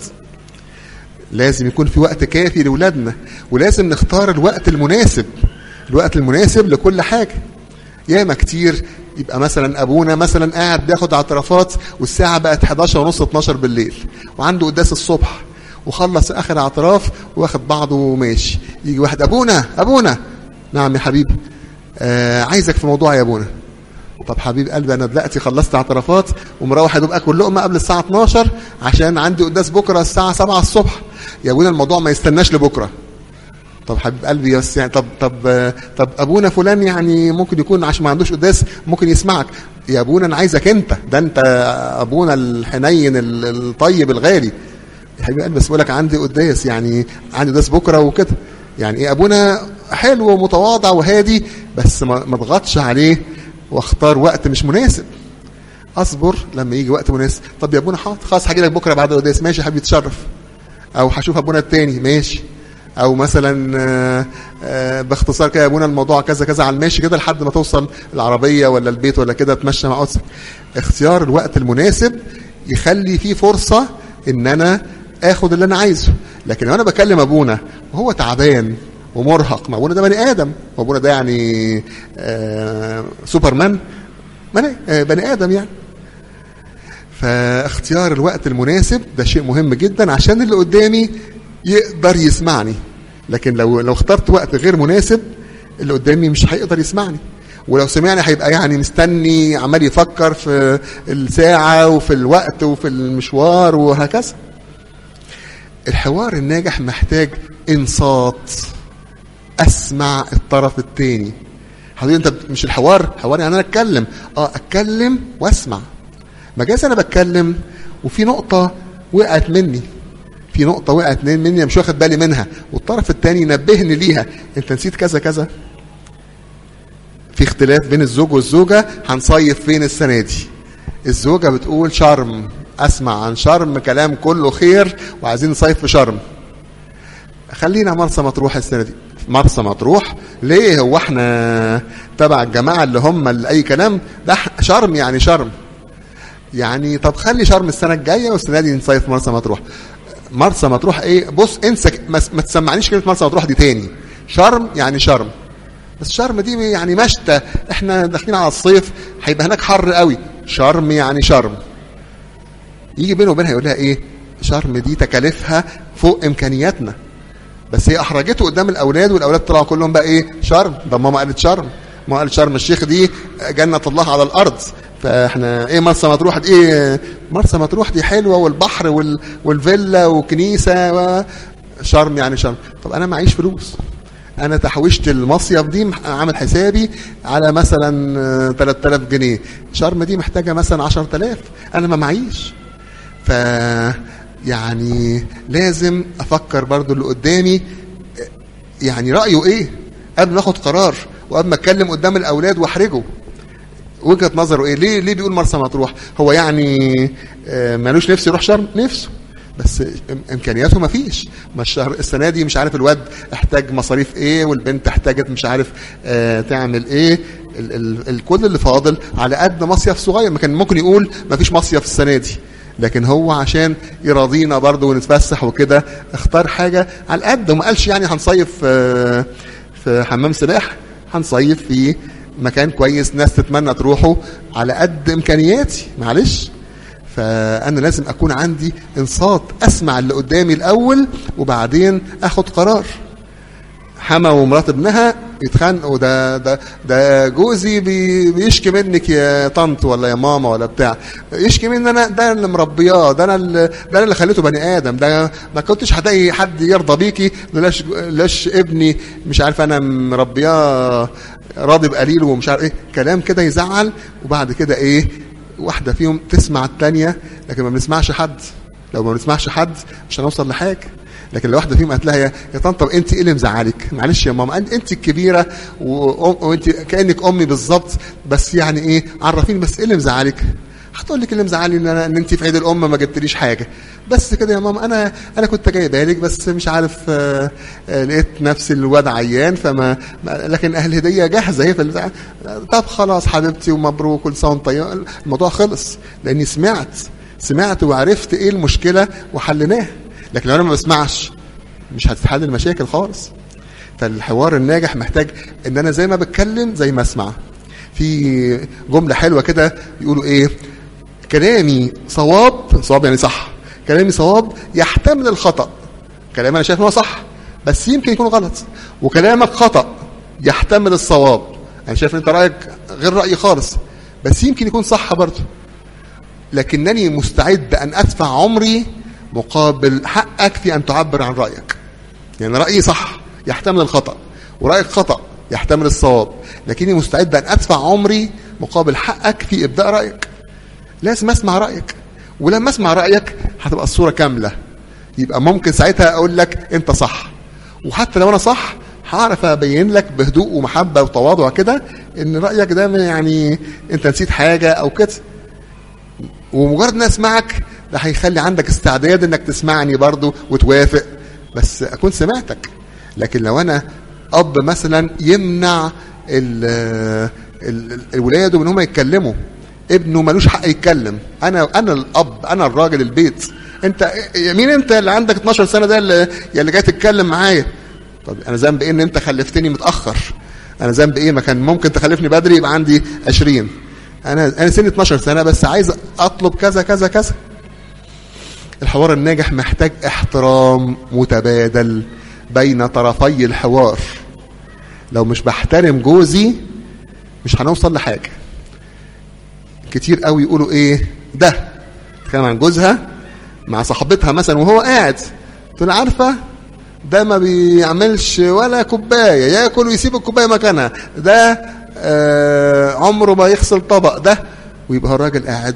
لازم يكون في وقت كافي لاولادنا ولازم نختار الوقت المناسب الوقت المناسب لكل حاجه ياما كتير يبقى مثلا ابونا مثلا قاعد بياخد اعترافات والساعه بقت 11 ونص 12 بالليل وعنده قداس الصبح وخلص اخر اعتراف واخد بعضه وماشي يجي واحد ابونا ابونا نعم يا حبيبي آه عايزك في موضوع يا ابونا طب حبيب قلبي انا دلوقتي خلصت اعترافات ومروح يا دوب اكل لقمه قبل الساعه 12 عشان عندي قداس بكره الساعه 7 الصبح يا ابونا الموضوع ما يستناش لبكره طب حبيب قلبي بس يعني طب طب طب ابونا فلان يعني ممكن يكون عشان ما عندوش قداس ممكن يسمعك يا ابونا انا عايزك انت ده انت ابونا الحنين الطيب الغالي يا حبيب قلبي بس بقول لك عندي قداس يعني عندي قداس بكره وكده يعني ايه ابونا حلو ومتواضع وهادي بس ما اضغطش عليه واختار وقت مش مناسب اصبر لما يجي وقت مناسب طب يا ابونا حاضر خلاص هاجي لك بكره بعد القداس ماشي يا حبيبي تشرف او هشوف ابونا التاني ماشي او مثلا آآ آآ باختصار كده يا ابونا الموضوع كذا كذا على الماشي كده لحد ما توصل العربيه ولا البيت ولا كده تمشى مع اسرك اختيار الوقت المناسب يخلي فيه فرصه ان انا اخد اللي انا عايزه لكن لو انا بكلم ابونا وهو تعبان ومرهق ما ابونا ده بني ادم وابونا ده يعني سوبرمان بني ادم يعني فاختيار الوقت المناسب ده شيء مهم جدا عشان اللي قدامي يقدر يسمعني لكن لو لو اخترت وقت غير مناسب اللي قدامي مش هيقدر يسمعني ولو سمعني هيبقى يعني مستني عمال يفكر في الساعة وفي الوقت وفي المشوار وهكذا الحوار الناجح محتاج انصات اسمع الطرف الثاني حبيبي انت مش الحوار حوار يعني انا اتكلم اه اتكلم واسمع مجاز انا بتكلم وفي نقطة وقعت مني في نقطة وقعت مني مش واخد بالي منها والطرف الثاني نبهني ليها انت نسيت كذا كذا في اختلاف بين الزوج والزوجه هنصيف فين السنه دي الزوجه بتقول شرم اسمع عن شرم كلام كله خير وعايزين نصيف في شرم خلينا مرسى مطروح السنه دي مرسى مطروح ليه هو احنا تبع الجماعه اللي هم اللي اي كلام ده شرم يعني شرم يعني طب خلي شرم السنه الجايه والسنه دي نصيف مرسى مطروح مرسى مطروح ايه بص انسى ما, ما تسمعنيش كلمه مرسى مطروح دي تاني شرم يعني شرم بس شرم دي يعني مشتى احنا داخلين على الصيف هيبقى هناك حر قوي شرم يعني شرم يجي بينه وبينها يقول لها ايه شرم دي تكاليفها فوق امكانياتنا بس هي احرجته قدام الاولاد والاولاد طلعوا كلهم بقى ايه شرم ده ماما قالت شرم ماما قالت شرم الشيخ دي جنة الله على الارض فاحنا ايه مرسى مطروح دي ايه مرسى مطروح دي حلوه والبحر وال والفيلا وكنيسه و شرم يعني شرم طب انا معيش فلوس انا تحويشت المصيف دي عامل حسابي على مثلا 3000 جنيه شرم دي محتاجه مثلا 10000 انا ما معيش ف يعني لازم افكر برضو اللي قدامي يعني رايه ايه قبل ما اخد قرار وقبل ما اتكلم قدام الاولاد واحرجه وجهه نظره ايه ليه ليه بيقول مرسى مطروح هو يعني مالوش نفسه يروح شرم نفسه بس امكانياته ما فيش ما الشهر السنه دي مش عارف الواد احتاج مصاريف ايه والبنت احتاجت مش عارف اه تعمل ايه ال ال الكل اللي فاضل على قد مصيف صغير ما كان ممكن يقول ما فيش مصيف السنه دي لكن هو عشان يراضينا برضه ونتفسح وكده اختار حاجه على قد وما قالش يعني هنصيف اه في حمام سباحه هنصيف في مكان كويس ناس تتمنى تروحوا على قد امكانياتي معلش فانا لازم اكون عندي انصات اسمع اللي قدامي الاول وبعدين اخد قرار حما ومرات ابنها يتخانقوا ده ده ده جوزي بي بيشكي منك يا طنط ولا يا ماما ولا بتاع يشكي مني انا ده اللي مربياه ده انا اللي ده انا اللي خليته بني ادم ده ما كنتش هتلاقي حد يرضى بيكي لاش لاش ابني مش عارف انا مربياه راضي بقليله ومش عارف ايه كلام كده يزعل وبعد كده ايه واحده فيهم تسمع الثانيه لكن ما بنسمعش حد لو ما بنسمعش حد مش هنوصل لحاجه لكن لو واحده فيهم قالت لها يا طنط طب انت ايه اللي مزعلك؟ معلش يا ماما انت الكبيره وانت كانك امي بالظبط بس يعني ايه عرفيني بس ايه اللي مزعلك؟ هتقول لك اللي مزعلني ان انا ان انت في عيد الام ما جبتليش حاجه بس كده يا ماما انا انا كنت جايبها لك بس مش عارف آه آه لقيت نفسي الواد عيان فما لكن اهل هديه جاهزه هي في طب خلاص حبيبتي ومبروك كل سنه وانت طيب الموضوع خلص لاني سمعت سمعت وعرفت ايه المشكله وحليناها لكن لو انا ما بسمعش مش هتتحل المشاكل خالص فالحوار الناجح محتاج ان انا زي ما بتكلم زي ما اسمع في جمله حلوه كده يقولوا ايه كلامي صواب صواب يعني صح كلامي صواب يحتمل الخطا كلامي انا شايف ان هو صح بس يمكن يكون غلط وكلامك خطا يحتمل الصواب انا شايف ان انت رايك غير رايي خالص بس يمكن يكون صح برضه لكنني مستعد ان ادفع عمري مقابل حقك في ان تعبر عن رايك يعني رايي صح يحتمل الخطا ورايك خطا يحتمل الصواب لكني مستعد ان ادفع عمري مقابل حقك في ابداء رايك لازم اسمع رايك ولما اسمع رايك هتبقى الصوره كامله يبقى ممكن ساعتها اقول لك انت صح وحتى لو انا صح هعرف ابين لك بهدوء ومحبه وتواضع كده ان رايك ده يعني انت نسيت حاجه او كده ومجرد ان اسمعك ده هيخلي عندك استعداد انك تسمعني برضو وتوافق بس اكون سمعتك لكن لو انا اب مثلا يمنع ال ال الولاد من هم يتكلموا ابنه ملوش حق يتكلم انا انا الاب انا الراجل البيت انت مين انت اللي عندك 12 سنه ده اللي, اللي جاي تتكلم معايا طب انا ذنب ايه ان انت خلفتني متاخر انا ذنب ايه ما كان ممكن تخلفني بدري يبقى عندي 20 انا انا سني 12 سنه بس عايز اطلب كذا كذا كذا الحوار الناجح محتاج احترام متبادل بين طرفي الحوار لو مش بحترم جوزي مش هنوصل لحاجه كتير قوي يقولوا ايه ده تتكلم عن جوزها مع صاحبتها مثلا وهو قاعد تقول عارفه ده ما بيعملش ولا كوبايه ياكل ويسيب الكوبايه مكانها ده آه عمره ما يغسل طبق ده ويبقى الراجل قاعد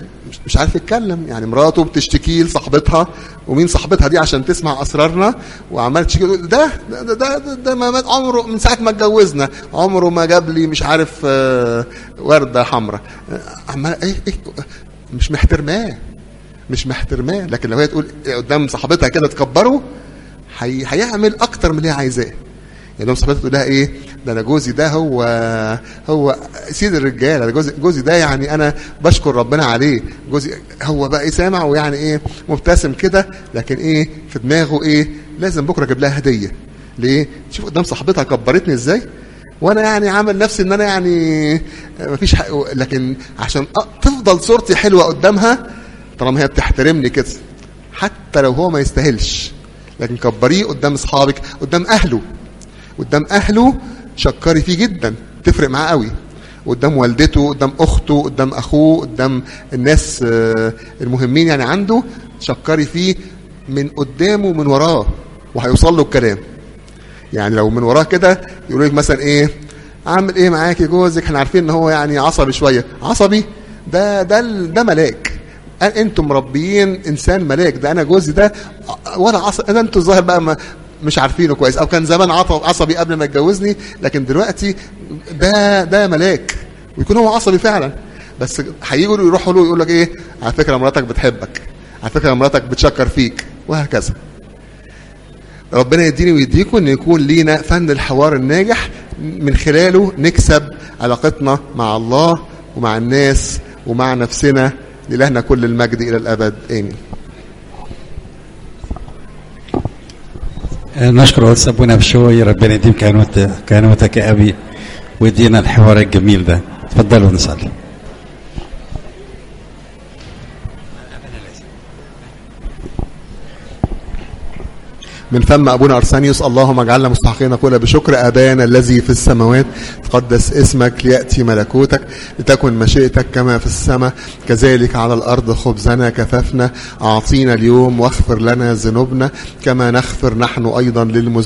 مش عارف يتكلم يعني مراته بتشتكي لصاحبتها ومين صاحبتها دي عشان تسمع اسرارنا وعمال تشتكي ده ده ده ده, ده, ده ما مات عمره من ساعه ما اتجوزنا عمره ما جاب لي مش عارف آه، ورده حمراء عمال ايه ايه مش محترماه مش محترماه لكن لو هي تقول قدام صاحبتها كده تكبره هي هيعمل اكتر من اللي هي عايزاه يعني لو صاحبتها تقول لها ايه ده انا جوزي ده هو هو سيد الرجاله ده جوزي جوزي ده يعني انا بشكر ربنا عليه جوزي هو بقى ايه سامع ويعني ايه مبتسم كده لكن ايه في دماغه ايه لازم بكره اجيب لها هديه ليه شوف قدام صاحبتها كبرتني ازاي وانا يعني عامل نفسي ان انا يعني مفيش حق لكن عشان أ- تفضل صورتي حلوه قدامها طالما هي بتحترمني كده حتى لو هو ما يستاهلش لكن كبريه قدام اصحابك قدام اهله قدام اهله شكري فيه جدا تفرق معاه قوي قدام والدته قدام اخته قدام اخوه قدام الناس آه، المهمين يعني عنده شكري فيه من قدامه ومن وراه وهيوصل له الكلام يعني لو من وراه كده يقول لك مثلا ايه عامل ايه معاك يا جوزك احنا عارفين ان هو يعني عصبي شويه عصبي ده ده ال- ده ملاك أ- انتم مربيين انسان ملاك ده انا جوزي ده ولا عصبي انا انتوا الظاهر بقى ما مش عارفينه كويس او كان زمان عط- عصبي قبل ما يتجوزني لكن دلوقتي ده ده ملاك ويكون هو عصبي فعلا بس هيجوا يروحوا له يقول لك ايه على فكره مراتك بتحبك على فكره مراتك بتشكر فيك وهكذا ربنا يديني ويديكم ان يكون لينا فن الحوار الناجح من خلاله نكسب علاقتنا مع الله ومع الناس ومع نفسنا لإلهنا كل المجد إلى الأبد آمين نشكر قدس ابونا بشوي ربنا يديم كهنوت كهنوتك يا ابي ويدينا الحوار الجميل ده اتفضلوا نصلي من فم أبونا أرسانيوس اللهم اجعلنا مستحقين نقول بشكر أبانا الذي في السماوات تقدس اسمك ليأتي ملكوتك لتكن مشيئتك كما في السماء كذلك على الأرض خبزنا كفافنا أعطينا اليوم واغفر لنا ذنوبنا كما نغفر نحن أيضا للمذنبين